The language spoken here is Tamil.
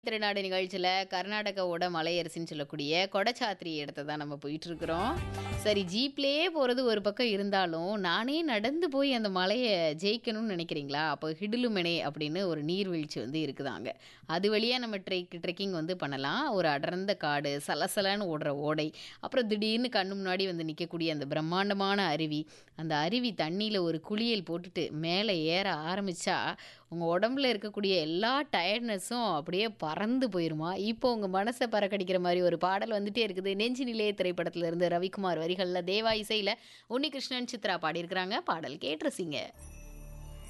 திருநாடு நிகழ்ச்சியில் கர்நாடகாவோட மலையரசின்னு சொல்லக்கூடிய கொடச்சாத்திரி இடத்த தான் நம்ம போயிட்டு இருக்கிறோம் சரி ஜீப்லேயே போகிறது ஒரு பக்கம் இருந்தாலும் நானே நடந்து போய் அந்த மலையை ஜெயிக்கணும்னு நினைக்கிறீங்களா அப்போ ஹிடுலுமெனே அப்படின்னு ஒரு நீர்வீழ்ச்சி வந்து இருக்குதாங்க அது வழியாக நம்ம ட்ரெக் ட்ரெக்கிங் வந்து பண்ணலாம் ஒரு அடர்ந்த காடு சலசலன்னு ஓடுற ஓடை அப்புறம் திடீர்னு கண்ணு முன்னாடி வந்து நிற்கக்கூடிய அந்த பிரம்மாண்டமான அருவி அந்த அருவி தண்ணியில் ஒரு குளியல் போட்டுட்டு மேலே ஏற ஆரம்பித்தா உங்கள் உடம்புல இருக்கக்கூடிய எல்லா டயர்ட்னஸும் அப்படியே பறந்து போயிருமா இப்போ உங்கள் மனசை பறக்கடிக்கிற மாதிரி ஒரு பாடல் வந்துட்டே இருக்குது நெஞ்சு நிலைய திரைப்படத்துல இருந்து ரவிக்குமார் வரிகளில் தேவா இசையில் உன்னிகிருஷ்ணன் சித்ரா பாடியிருக்கிறாங்க பாடல் கேட்டுருசிங்க